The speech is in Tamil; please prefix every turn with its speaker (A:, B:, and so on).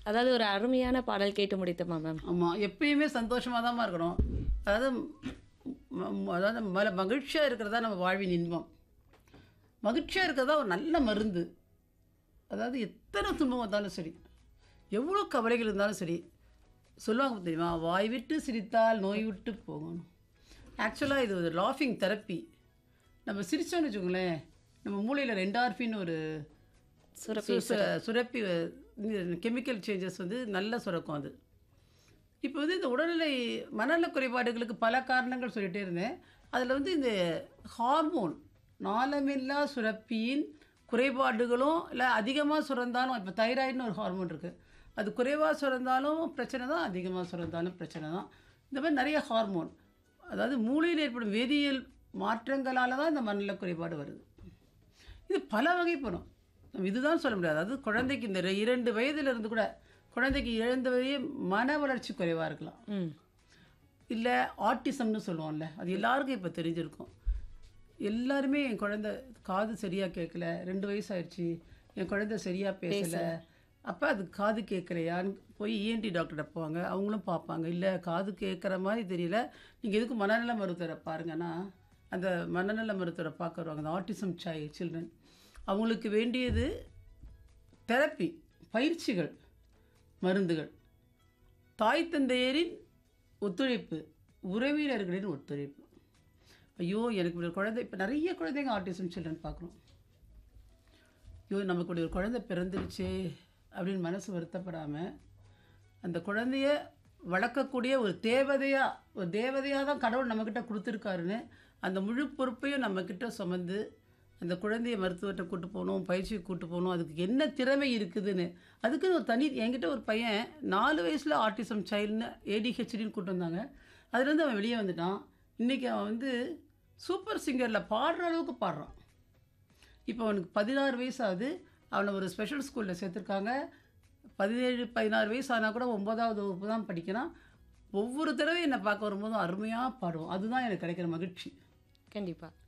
A: அதாவது ஒரு அருமையான பாடல் கேட்டு முடித்தோமா மேம்
B: ஆமாம் எப்பயுமே சந்தோஷமாக தான் இருக்கணும் அதாவது ம- ம- அதாவது மல மகிழ்ச்சியாக இருக்கிறதா நம்ம வாழ்வின் இன்பம் மகிழ்ச்சியாக இருக்கிறதா ஒரு நல்ல மருந்து அதாவது எத்தனை துன்பம் வந்தாலும் சரி எவ்வளோ கவலைகள் இருந்தாலும் சரி சொல்லுவாங்க தெரியுமா வாய் விட்டு சிரித்தால் நோய் விட்டு போகணும் ஆக்சுவலாக இது ஒரு லாஃபிங் தெரப்பி நம்ம சிரிச்சோன்னு வச்சுக்கோங்களேன் நம்ம மூளையில் ரெண்டார்ஃபின்னு ஒரு
A: சுரப்பி
B: சு- சு- சுரப்பி கெமிக்கல் சேஞ்சஸ் வந்து நல்லா சுரக்கும் அது இப்போ வந்து இந்த உடல்நிலை மனநல குறைபாடுகளுக்கு பல காரணங்கள் சொல்லிகிட்டே இருந்தேன் அதில் வந்து இந்த ஹார்மோன் நாளமில்லா சுரப்பியின் குறைபாடுகளும் இல்லை அதிகமாக சுரந்தாலும் இப்போ தைராய்டுன்னு ஒரு ஹார்மோன் இருக்குது அது குறைவாக சுரந்தாலும் பிரச்சனை தான் அதிகமாக சுரந்தாலும் பிரச்சனை தான் இந்த மாதிரி நிறைய ஹார்மோன் அதாவது மூளையில் ஏற்படும் வேதியியல் மாற்றங்களால் தான் இந்த மனநல குறைபாடு வருது இது பல வகைப்படும் நம்ம இதுதான் சொல்ல முடியாது அதாவது குழந்தைக்கு இந்த ரெ- இரண்டு வயதுல இருந்து கூட குழந்தைக்கு இழந்த வரையே மன வளர்ச்சி குறைவாக இருக்கலாம்
A: ம்
B: இல்லை ஆட்டிசம்னு சொல்லுவோம்ல அது எல்லாருக்கும் இப்போ தெரிஞ்சிருக்கும் எல்லாருமே என் குழந்தை காது சரியாக கேட்கல ரெண்டு வயசு ஆயிடுச்சு என் குழந்தை சரியாக பேசலை அப்போ அது காது கேட்கலையான்னு போய் இஎன்டி டாக்டர்கிட்ட போவாங்க அவங்களும் பார்ப்பாங்க இல்லை காது கேட்குற மாதிரி தெரியல நீங்கள் எதுக்கு மனநல மருத்துவரை பாருங்கன்னா அந்த மனநல மருத்துவரை பார்க்க வருவாங்க அந்த ஆட்டிசம் சை சில்ட்ரன் அவங்களுக்கு வேண்டியது தெரப்பி பயிற்சிகள் மருந்துகள் தாய் தந்தையரின் ஒத்துழைப்பு உறவினர்களின் ஒத்துழைப்பு ஐயோ எனக்கு இப்படி ஒரு குழந்தை இப்போ நிறைய குழந்தைங்க ஆட்டிசம் சில்ட்ரன் பார்க்குறோம் ஐயோ நமக்கு இப்படி ஒரு குழந்தை பிறந்துருச்சே அப்படின்னு மனசு வருத்தப்படாமல் அந்த குழந்தைய வளர்க்கக்கூடிய ஒரு தேவதையாக ஒரு தேவதையாக தான் கடவுள் நம்மக்கிட்ட கொடுத்துருக்காருன்னு அந்த முழு பொறுப்பையும் நம்மக்கிட்ட சுமந்து அந்த குழந்தைய மருத்துவர்கிட்ட கூட்டு போகணும் பயிற்சிக்கு கூட்டு போகணும் அதுக்கு என்ன திறமை இருக்குதுன்னு அதுக்குன்னு ஒரு தனி என்கிட்ட ஒரு பையன் நாலு வயசில் ஆட்டிசம் சைல்டுன்னு ஏடிஹெச்டின்னு கூட்டு வந்தாங்க அதுலேருந்து அவன் வெளியே வந்துட்டான் இன்றைக்கி அவன் வந்து சூப்பர் சிங்கரில் பாடுற அளவுக்கு பாடுறான் இப்போ அவனுக்கு பதினாறு வயசு ஆகுது அவனை ஒரு ஸ்பெஷல் ஸ்கூலில் சேர்த்துருக்காங்க பதினேழு பதினாறு வயசு ஆனால் கூட ஒன்பதாவது வகுப்பு தான் படிக்கிறான் ஒவ்வொரு தடவை என்னை பார்க்க வரும்போதும் அருமையாக பாடுவோம் அதுதான் எனக்கு கிடைக்கிற மகிழ்ச்சி
A: கண்டிப்பா